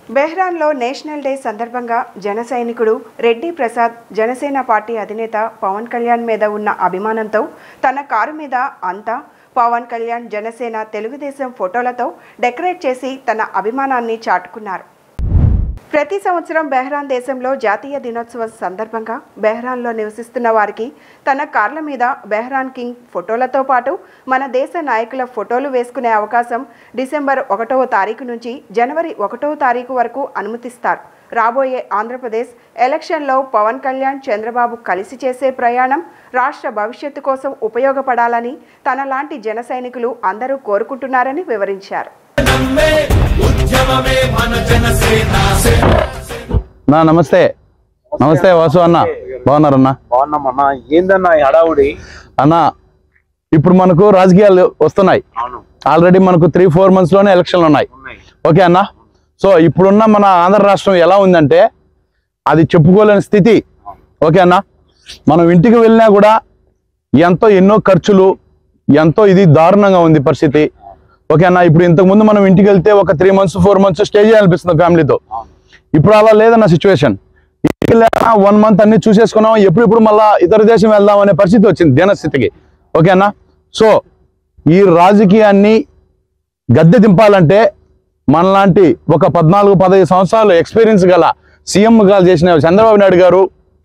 బెహ్రాన్లో national day సందర్భంగా జన సైనికుడు రెడ్డి ప్రసాద్ జనసేన పార్టీ అధినేత పవన్ కళ్యాణ్ మీద ఉన్న అభిమానంతో తన కారు మీద అంతా పవన్ కళ్యాణ్ జనసేన తెలుగుదేశం ఫోటోలతో డెకరేట్ చేసి తన అభిమానాన్ని చాటుకున్నారు ప్రతి సంవత్సరం బెహ్రాన్ దేశంలో జాతీయ దినోత్సవం సందర్భంగా బెహ్రాన్లో నివసిస్తున్న వారికి తన కార్ల మీద బెహ్రాన్ కింగ్ ఫోటోలతో పాటు మన దేశ నాయకుల ఫోటోలు వేసుకునే అవకాశం డిసెంబర్ ఒకటవ తారీఖు నుంచి జనవరి ఒకటవ తారీఖు వరకు అనుమతిస్తారు రాబోయే ఆంధ్రప్రదేశ్ ఎలక్షన్లో పవన్ కళ్యాణ్ చంద్రబాబు కలిసి చేసే ప్రయాణం రాష్ట్ర భవిష్యత్తు కోసం ఉపయోగపడాలని తనలాంటి జన సైనికులు అందరూ కోరుకుంటున్నారని వివరించారు నమ్మే ఉద్యమమే మన జనసేన నా నమస్తే నమస్తే వాసు అన్న బాగున్నారన్న బాగున్నామన్నా ఏందన్నా ఈ హడావుడి అన్న ఇప్పుడు మనకు రాజకీయాలు వస్తున్నాయి అవును ఆల్రెడీ మనకు త్రీ ఫోర్ మంత్స్ లోనే ఎలక్షన్లు ఉన్నాయి ఉన్నాయి ఓకే అన్న సో ఇప్పుడున్న మన ఆంధ్ర రాష్ట్రం ఎలా ఉందంటే అది చెప్పుకోలేని స్థితి ఓకే అన్న మనం ఇంటికి వెళ్ళినా కూడా ఎంతో ఎన్నో ఖర్చులు ఎంతో ఇది దారుణంగా ఉంది పరిస్థితి ఓకే అన్న ఇప్పుడు ఇంతకు ముందు మనం ఇంటికి వెళ్తే ఒక three months four months stay చేయాలనిపిస్తుంది ఫ్యామిలీతో ఇప్పుడు అలా లేదన్న సిచ్యువేషన్ వన్ మంత్ అన్ని చూసేసుకున్నాం ఎప్పుడెప్పుడు మళ్ళా ఇతర దేశం వెళ్దాం అనే పరిస్థితి వచ్చింది దీనస్థితికి ఓకేనా సో ఈ రాజకీయాన్ని గద్దె దింపాలంటే మనలాంటి ఒక పద్నాలుగు పదహైదు సంవత్సరాలు ఎక్స్పీరియన్స్ గల సీఎం గా చేసిన చంద్రబాబు నాయుడు గారు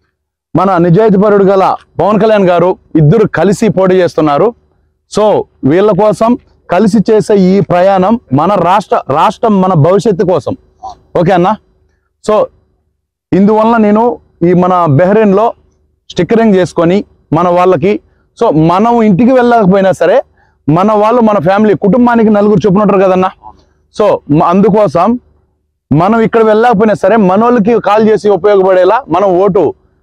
మన నిజాయితీపరుడు గల పవన్ కళ్యాణ్ గారు ఇద్దరు కలిసి పోటీ చేస్తున్నారు సో వీళ్ళ కోసం కలిసి చేసే ఈ ప్రయాణం మన రాష్ట్ర రాష్ట్రం మన భవిష్యత్తు కోసం ఓకే అన్నా సో ఇందువల్ల నేను ఈ మన బెహ్రెయిన్లో స్టిక్కరింగ్ చేసుకొని మన వాళ్ళకి సో మనం ఇంటికి వెళ్ళకపోయినా సరే మన వాళ్ళు మన ఫ్యామిలీ కుటుంబానికి నలుగురు చొప్పున ఉంటారు కదన్నా సో మ- అందుకోసం మనం ఇక్కడ వెళ్ళకపోయినా సరే మనోళ్ళకి కాల్ చేసి ఉపయోగపడేలా మనం ఓటు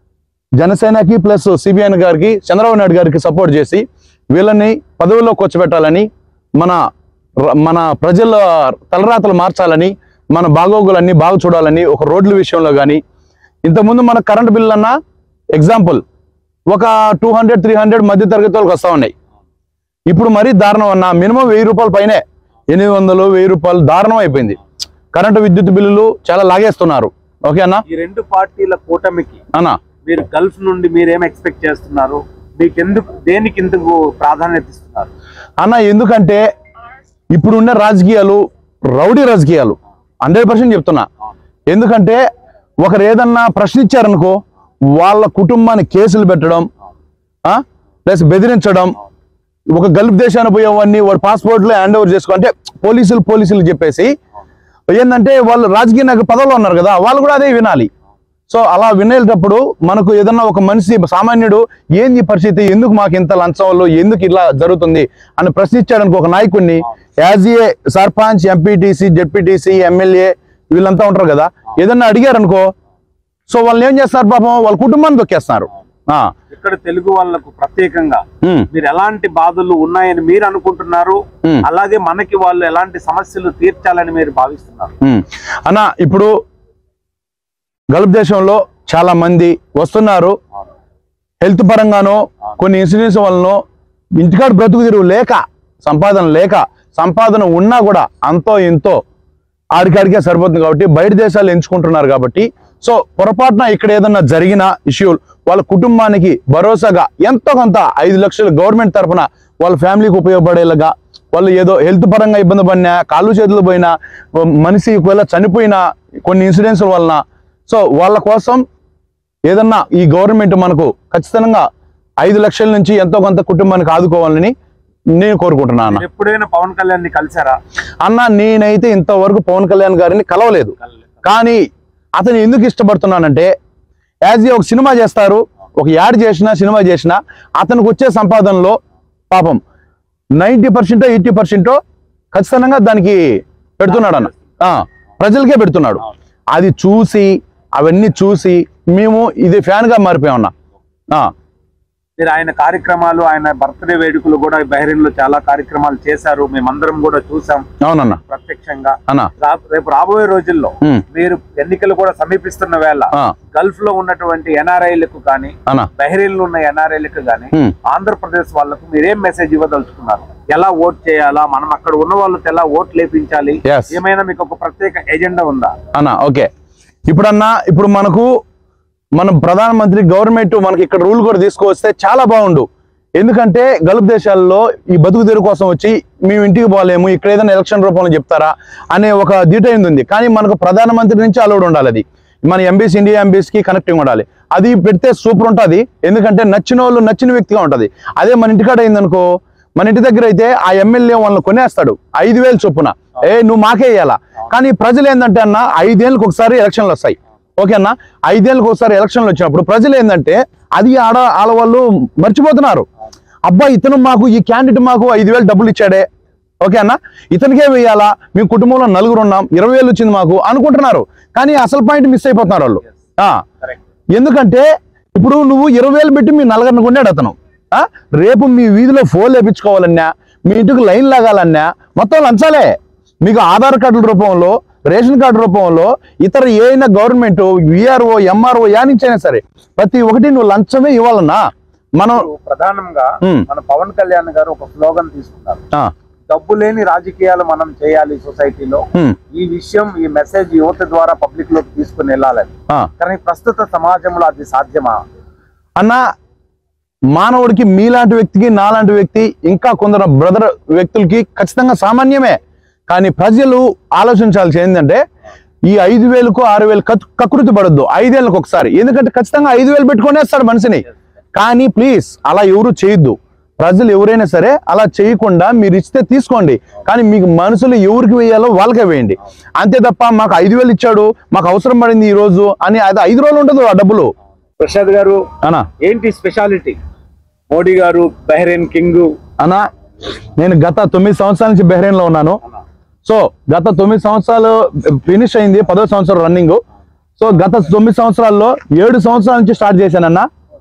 జనసేనకి ప్లస్ సిబిఎన్ గారికి చంద్రబాబు నాయుడు గారికి సపోర్ట్ చేసి వీళ్ళని పదవుల్లో కూర్చోబెట్టాలని మన ర- మన ప్రజల తలరాతలు మార్చాలని మన బాగోగులన్నీ బాగా చూడాలని ఒక రోడ్ల విషయంలో కానీ ఇంతకుముందు మన కరెంట్ బిల్ అన్న ఎగ్జాంపుల్ ఒక టూ హండ్రెడ్ త్రీ హండ్రెడ్ మధ్య తరగతి వాళ్ళకి వస్తూ ఉన్నాయి ఇప్పుడు మరీ దారుణం అన్న మినిమం వెయ్యి రూపాయల పైనే ఎనిమిది వందలు వెయ్యి రూపాయలు దారుణం అయిపోయింది కరెంటు విద్యుత్ బిల్లులు చాలా లాగేస్తున్నారు ఓకే అన్న ఈ రెండు పార్టీల కూటమికి అన్న మీరు గల్ఫ్ నుండి మీరేం ఎక్స్పెక్ట్ చేస్తున్నారు మీకు ఎందుకు దేనికి ఎందుకు ప్రాధాన్యత ఇస్తున్నారు అన్న ఎందుకంటే ఇప్పుడున్న రాజకీయాలు రౌడీ రాజకీయాలు హండ్రెడ్ పర్సెంట్ చెప్తున్నా ఎందుకంటే ఒకరు ఏదన్నా ప్రశ్నించారనుకో వాళ్ళ కుటుంబాన్ని కేసులు పెట్టడం ప్లస్ బెదిరించడం ఒక గల్ఫ్ దేశాన్ని పోయేవాడిని వాడు పాస్పోర్ట్లో హ్యాండ్ ఓవర్ చేసుకో అంటే పోలీసులు పోలీసులు చెప్పేసి ఏంటంటే వాళ్ళు రాజకీయ నాయకులు పదవిలో ఉన్నారు కదా వాళ్ళు కూడా అదే వినాలి సో అలా వినేటప్పుడు మనకు ఏదన్నా ఒక మనిషి సామాన్యుడు ఏంది ఈ పరిస్థితి ఎందుకు మాకు ఇంత లంచంలో ఎందుకు ఇలా జరుగుతుంది అని ప్రశ్నించాడనుకో ఒక నాయకుడిని as a sarpanch MPTC ZPTC MLA వీళ్ళంతా ఉంటారు కదా ఏదన్నా అడిగారనుకో సో వాళ్ళు ఏం చేస్తారు పాపం వాళ్ళ కుటుంబాన్ని దొక్కేస్తున్నారు ఆ, ఇక్కడ తెలుగు వాళ్ళకు ప్రత్యేకంగా ఉమ్, మీరు ఎలాంటి బాధలు ఉన్నాయని మీరు అనుకుంటున్నారు ఉమ్. అలాగే మనకి వాళ్ళు ఎలాంటి సమస్యలు తీర్చాలని మీరు భావిస్తున్నారు ఉమ్. అన్న ఇప్పుడు గల్ఫ్ దేశంలో చాలా మంది వస్తున్నారు హెల్త్ పరంగానో కొన్ని ఇన్సూరెన్స్ వలన ఇంటికాడ బ్రతుకు తెరువు లేక సంపాదన లేక సంపాదన ఉన్నా కూడా అంతో ఇంతో ఆడికాడికే సరిపోతుంది కాబట్టి బయట దేశాలు ఎంచుకుంటున్నారు కాబట్టి సో పొరపాటున ఇక్కడ ఏదన్నా జరిగిన ఇష్యూలు వాళ్ళ కుటుంబానికి భరోసాగా ఎంతో కొంత ఐదు లక్షలు గవర్నమెంట్ తరఫున వాళ్ళ ఫ్యామిలీకి ఉపయోగపడేలాగా వాళ్ళు ఏదో హెల్త్ పరంగా ఇబ్బంది పడినా కాళ్ళు చేతులు పోయినా ఓ మనిషి ఒకవేళ చనిపోయినా కొన్ని ఇన్సూరెన్స్ వలన సో వాళ్ళ కోసం ఏదన్నా ఈ గవర్నమెంట్ మనకు ఖచ్చితంగా ఐదు లక్షల నుంచి ఎంతో కొంత కుటుంబానికి ఆదుకోవాలని నేను కోరుకుంటున్నాను అన్న. మీరు ఎప్పుడైనా పవన్ కళ్యాణ్ ని కలిసారా అన్న నేనైతే ఇంతవరకు పవన్ కళ్యాణ్ గారిని కలవలేదు కానీ అతను ఎందుకు ఇష్టపడుతున్నానంటే యాజ్ ఏ ఒక సినిమా చేస్తారు ఒక యాడ్ చేసినా సినిమా చేసినా అతనికి వచ్చే సంపాదనలో పాపం నైంటీ పర్సెంట్ ఎయిటీ పర్సెంట్ ఖచ్చితంగా దానికి పెడుతున్నాడు అన్న ఆ, ప్రజలకే పెడుతున్నాడు అది చూసి అవన్నీ చూసి మేము ఇది ఫ్యాన్గా మారిపోయామన్నా ఆ, మీరు ఆయన కార్యక్రమాలు ఆయన బర్త్డే వేడుకలు కూడా బహ్రెయిన్ లో చాలా కార్యక్రమాలు చేశారు మేమందరం కూడా చూసాం అవునన్నా ప్రత్యక్షంగా అన్న రా- రేపు రాబోయే రోజుల్లో ఉమ్, మీరు ఎన్నికలు కూడా సమీపిస్తున్న వేళ ఆ, గల్ఫ్ లో ఉన్నటువంటి ఎన్ఆర్ఐలకు కానీ అన్న బహ్రెయిన్ లో ఉన్న ఎన్ఆర్ఐలకు కానీ ఉమ్. ఆంధ్రప్రదేశ్ వాళ్ళకు మీరేం మెసేజ్ ఇవ్వదలుచుకున్నారు ఎలా ఓట్ చేయాలా మనం అక్కడ ఉన్న వాళ్ళతో ఎలా ఓట్ లేపించాలి Yes. ఏమైనా మీకు ఒక ప్రత్యేక ఎజెండా ఉందా అన్న ఓకే ఇప్పుడన్నా ఇప్పుడు మనకు మన ప్రధానమంత్రి గవర్నమెంట్ మనకి ఇక్కడ రూల్ కూడా తీసుకువస్తే చాలా బాగుండు ఎందుకంటే గల్ఫ్ దేశాల్లో ఈ బతుకు తెరు కోసం వచ్చి మేము ఇంటికి పోలేము ఇక్కడ ఏదైనా ఎలక్షన్ రూపంలో చెప్తారా అనే ఒక డీటెయిల్ ఉంది కానీ మనకు ప్రధానమంత్రి నుంచి అలౌడ్ ఉండాలి అది మన ఎంబీసీ ఇండియా ఎంబీసీకి కనెక్టింగ్ ఉండాలి అది పెడితే సూపర్ ఉంటుంది ఎందుకంటే నచ్చిన వాళ్ళు నచ్చిన వ్యక్తిగా ఉంటుంది అదే మన ఇంటికాడ అయిందనుకో మన ఇంటి దగ్గర అయితే ఆ ఎమ్మెల్యే వాళ్ళని కొనేస్తాడు ఐదు వేలు చొప్పున ఏ నువ్వు మాకే ఇయ్యాలా కానీ ప్రజలు ఏంటంటే అన్న ఐదేళ్ళకి ఒకసారి ఎలక్షన్లు వస్తాయి ఓకే అన్న ఐదేళ్ళకి ఒకసారి ఎలక్షన్లు వచ్చినప్పుడు ప్రజలు ఏంటంటే అది ఆడ ఆడవాళ్ళు మర్చిపోతున్నారు అబ్బా ఇతను మాకు ఈ క్యాండిడేట్ మాకు ఐదు వేలు డబ్బులు ఇచ్చాడే ఓకే అన్న ఇతనికే వేయాలా మీ కుటుంబంలో నలుగురు ఉన్నాం ఇరవై వేలు వచ్చింది మాకు అనుకుంటున్నారు కానీ అసలు పాయింట్ మిస్ అయిపోతున్నారు వాళ్ళు ఆ, కరెక్ట్ ఎందుకంటే ఇప్పుడు నువ్వు ఇరవై వేలు పెట్టి మీ నలుగురిని కొన్నాడు అతను ఆ? రేపు మీ వీధిలో ఫోన్ లేపించుకోవాలన్నా మీ ఇంటికి లైన్ లాగాలన్నా మొత్తం లంచాలే మీకు ఆధార్ కార్డుల రూపంలో రేషన్ కార్డు రూపంలో ఇతర ఏదైనా గవర్నమెంట్ విఆర్ఓ ఎంఆర్ఓ యానించైనా సరే ప్రతి ఒక్కటి నువ్వు లంచమే ఇవ్వాలన్నా మనం ఇప్పుడు ప్రధానంగా ఉమ్. మన పవన్ కళ్యాణ్ గారు ఒక స్లోగన్ తీసుకున్నారు ఆ, డబ్బు లేని రాజకీయాలు మనం చేయాలి సొసైటీలో ఉమ్, ఈ విషయం ఈ మెసేజ్ యువత ద్వారా పబ్లిక్ లోకి తీసుకుని వెళ్ళాలని ఆ. కానీ ప్రస్తుత సమాజంలో అది సాధ్యమా అన్న మానవుడికి మీలాంటి వ్యక్తికి నాలాంటి వ్యక్తి ఇంకా కొందరు బ్రదర్ వ్యక్తులకి ఖచ్చితంగా సామాన్యమే కానీ ప్రజలు ఆలోచించాల్సి ఏంటంటే ఈ ఐదు వేలకు ఆరు వేలు కత్- కకృతి పడద్దు ఐదేళ్ళకి ఒకసారి ఎందుకంటే ఖచ్చితంగా ఐదు వేలు పెట్టుకునేస్తాడు మనిషిని కానీ ప్లీజ్ అలా ఎవరు చేయొద్దు ప్రజలు ఎవరైనా సరే అలా చేయకుండా మీరు ఇస్తే తీసుకోండి కానీ మీకు మనసులు ఎవరికి వేయాలో వాళ్ళకే వేయండి అంతే తప్ప మాకు ఐదు వేలు ఇచ్చాడు మాకు అవసరం పడింది ఈ రోజు అని అది ఐదు రోజులు ఉండదు ఆ డబ్బులు ప్రసాద్ గారు అనా ఏంటి స్పెషాలిటీ మోడీ గారు బహ్రెయిన్ కింగ్ అన్నా నేను గత తొమ్మిది సంవత్సరాల నుంచి బహ్రెయిన్ లో ఉన్నాను సో గత తొమ్మిది సంవత్సరాలు ఫినిష్ అయింది పదో సంవత్సరం రన్నింగ్ సో గత తొమ్మిది సంవత్సరాల్లో ఏడు సంవత్సరాల నుంచి స్టార్ట్ చేశానన్న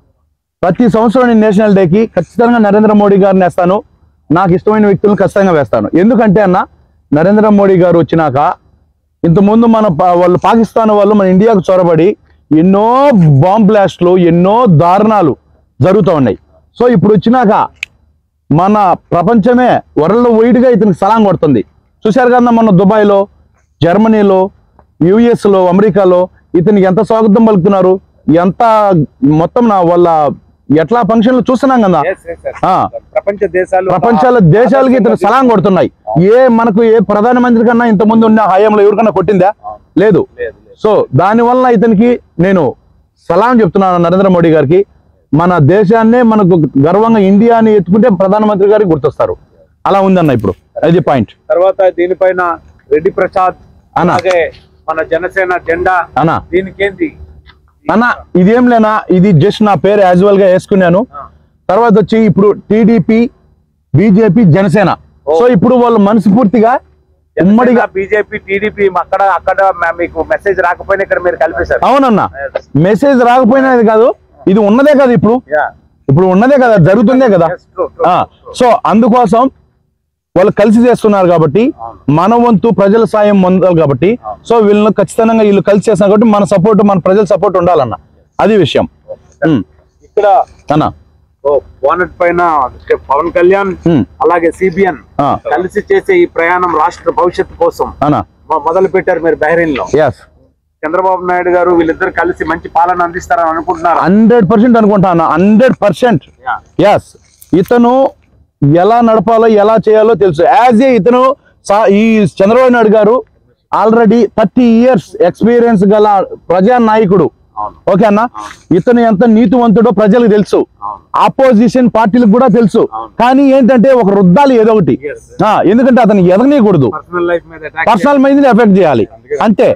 ప్రతి సంవత్సరం నేను నేషనల్ డేకి ఖచ్చితంగా నరేంద్ర మోడీ గారిని వేస్తాను నాకు ఇష్టమైన వ్యక్తులను ఖచ్చితంగా వేస్తాను ఎందుకంటే అన్న నరేంద్ర మోడీ గారు వచ్చినాక ఇంతకుముందు మన పా- వాళ్ళు పాకిస్తాన్ వాళ్ళు మన ఇండియాకు చొరబడి ఎన్నో బాంబ్ బ్లాస్ట్లు ఎన్నో దారుణాలు జరుగుతూ ఉన్నాయి సో ఇప్పుడు వచ్చినాక మన ప్రపంచమే వరల్డ్ వైడ్ గా ఇతనికి సలాం కొడుతుంది చూశారు కదా మొన్న దుబాయ్లో జర్మనీలో యుఎస్ లో అమెరికాలో ఇతనికి ఎంత స్వాగతం పలుకుతున్నారు ఎంత మొత్తం నా వాళ్ళ ఎట్లా ఫంక్షన్లు చూస్తున్నాం కదా ఆ. ప్రపంచ దేశాలు ప్రపంచాల దేశాలకి ఇతను సలాం కొడుతున్నాయి ఏ మనకు ఏ ప్రధానమంత్రి కన్నా ఇంత ముందు ఉన్న హయాంలో ఎవరికన్నా కొట్టిందా లేదు లేదు, లేదు. సో దానివల్ల ఇతనికి నేను సలాం చెప్తున్నాను నరేంద్ర మోడీ గారికి మన దేశాన్నే మనకు గర్వంగా ఇండియా అని ఎత్తుకుంటే ప్రధానమంత్రి గారికి గుర్తొస్తారు అలా ఉందన్న ఇప్పుడు అది పాయింట్ తర్వాత దీనిపైన రెడ్డి ప్రసాద్ అన్న. అలాగే మన జనసేన జెండా అన్న దీనికి ఏంటి అన్న ఇదేం లేనా ఇది జస్ట్ నా పేరు యాజువల్ గా వేసుకున్నాను తర్వాత వచ్చి ఇప్పుడు టీడీపీ బీజేపీ జనసేన సో ఇప్పుడు వాళ్ళు మనస్ఫూర్తిగా ఉమ్మడిగా బీజేపీ టీడీపీ అక్కడ అక్కడ మ- మీకు మెసేజ్ రాకపోయినా ఇక్కడ మీరు కలిపేశారు అవునన్న మెసేజ్ రాకపోయినా ఇది కాదు ఇది ఉన్నదే కదా ఇప్పుడు Yeah. ఇప్పుడు ఉన్నదే కదా జరుగుతుందే కదా Yes, true, true, ఆ, true. సో అందుకోసం వాళ్ళు కలిసి చేస్తున్నారు కాబట్టి మన వంతు ప్రజల సాయం పొందాలి కాబట్టి సో వీళ్ళని ఖచ్చితంగా వీళ్ళు కలిసి చేస్తున్నారు కాబట్టి మన సపోర్ట్ మన ప్రజల సపోర్ట్ ఉండాలన్న అది విషయం ఉమ్, ఇక్కడ అన్న ఓ బోనట్ పైన పవన్ కళ్యాణ్ ఉమ్, అలాగే సిబిఎన్ ఆ, కలిసి చేసే ఈ ప్రయాణం రాష్ట్ర భవిష్యత్తు కోసం అన్న మొ- మొదలు పెట్టారు మీరు బహ్రెయిన్ లో ఎస్ చంద్రబాబు నాయుడు గారు వీళ్ళిద్దరు కలిసి మంచి పాలన అందిస్తారని అనుకుంటున్నారు హండ్రెడ్ పర్సెంట్ అనుకుంటా అన్న హండ్రెడ్ పర్సెంట్ ఎస్ ఇతను ఎలా నడపాలో ఎలా చేయాలో తెలుసు యాజ్ ఏ ఇతను సా- ఈ చంద్రబాబు నాయుడు గారు ఆల్రెడీ థర్టీ ఇయర్స్ ఎక్స్పీరియన్స్ గల ప్రజా నాయకుడు అవును. ఓకే అన్న ఇతను ఎంత నీతివంతుడో ప్రజలకు తెలుసు అవును. ఆపోజిషన్ పార్టీలకు కూడా తెలుసు కానీ ఏంటంటే ఒక రుద్దాలి ఏదో ఒకటి Yes. ఆ, ఎందుకంటే అతను ఎదగనీయకూడదు పర్సనల్ లైఫ్ మీద attack పర్సనల్ మైండ్ ఎఫెక్ట్ చేయాలి అంతే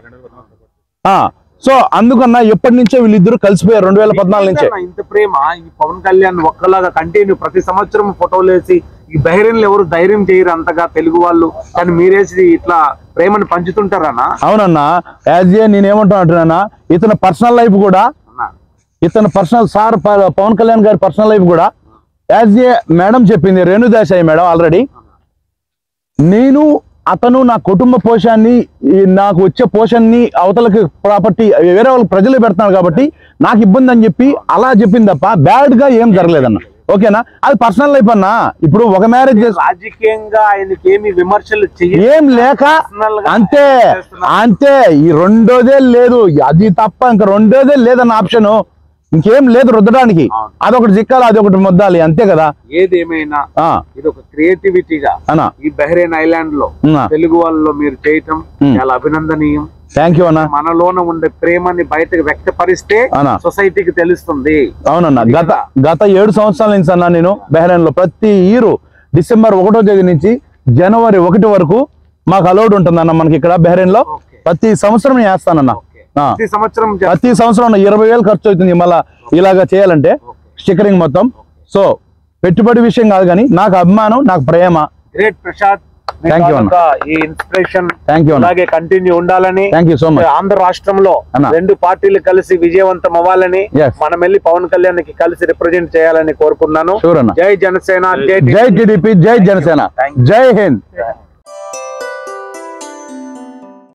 ఆ సో అందుకన్నా ఎప్పటి నుంచో వీళ్ళిద్దరు కలిసిపోయారు రెండు వేల పద్నాలుగు నుంచే ఏంటన్నా ఇంత ప్రేమ ఈ పవన్ కళ్యాణ్ ఒక్కలాగా కంటిన్యూ ప్రతి సంవత్సరం ఫోటోలు వేసి ఈ బహిరీన్లు ఎవరు ధైర్యం చేయరు అంతగా తెలుగు వాళ్ళు కానీ మీరేసి ఇట్లా ప్రేమను పంచుతుంటారనా అవునన్నా యాజ్ ఏ నేనేమంటున్నా అంటున్నానా ఇతని పర్సనల్ లైఫ్ కూడా అన్నా ఇతను పర్సనల్ సార్ ప- పవన్ కళ్యాణ్ గారి పర్సనల్ లైఫ్ కూడా యాజ్ ఏ మేడం చెప్పింది రేణుదాసాయి మేడం ఆల్రెడీ నేను అతను నా కుటుంబ పోషాన్ని ఈ నాకు వచ్చే పోషన్ని అవతలకి ప్రాపర్టీ వేరే వాళ్ళకి ప్రజలు పెడుతున్నాడు కాబట్టి నాకు ఇబ్బంది అని చెప్పి అలా చెప్పింది తప్ప బ్యాడ్ గా ఏం జరగలేదన్న ఓకేనా అది పర్సనల్ లైఫ్ అన్న ఇప్పుడు ఒక మ్యారేజ్ చేసి రాజకీయంగా ఆయనకి ఏమి విమర్శలు చెయ్య ఏం లేక అంతే అంతే ఈ రెండోదే లేదు అది తప్ప ఇంకా రెండోదే లేదన్న ఆప్షన్ ఇంకేం లేదు రుద్దడానికి అవును. అదొకటి చిక్కాలి అదొకటి ముద్దాలి అంతే కదా ఏదేమైనా ఆ ఇది ఒక క్రియేటివిటీగా అన్న ఈ బహ్రెయిన్ ఐలాండ్ లో ఉన్నా. తెలుగు వాళ్ళలో మీరు చేయటం ఉమ్. చాలా అభినందనీయం థ్యాంక్ యూ అన్న మనలోన ఉండే ప్రేమని బయటకు వ్యక్తపరిస్తే అన్న. సొసైటీకి తెలుస్తుంది అవునన్న ఇది గత కదా. గత ఏడు సంవత్సరాల నుంచి అన్న నేను బెహ్రెయిన్ లో ప్రతి ఇయర్ డిసెంబర్ ఒకటో తేదీ నుంచి జనవరి ఒకటి వరకు మాకు అలౌడ్ ఉంటుంది అన్న మనకి ఇక్కడ బెహ్రెయిన్ లో ఓకే. ప్రతి సంవత్సరం నేను వేస్తానన్న ఓకే. ఆ. ప్రతి సంవత్సరం జ- ప్రతి సంవత్సరం ఇరవై వేలు ఖర్చు అవుతుంది మళ్ళా ఇలాగా చేయాలంటే స్టిక్కరింగ్ మొత్తం సో పెట్టుబడి విషయం కాదు కానీ నాకు అభిమానం నాకు ప్రేమ గ్రేట్ ప్రసాద్ మీ Thank you, అన్న. తాలూకా ఈ ఇన్స్పిరేషన్ థ్యాంక్ యూ అన్న అలాగే కంటిన్యూ ఉండాలని thank you so much Andhra రాష్ట్రంలో అన్న. రెండు పార్టీలు కలిసి విజయవంతం అవ్వాలని Yes. మనం వెళ్ళి పవన్ కళ్యాణ్ కి కలిసి రిప్రజెంట్ చేయాలని కోరుకున్నాను Sure అన్న. జై జనసేన జై జై టీడీపీ జై జనసేన Thank you. జై హింద్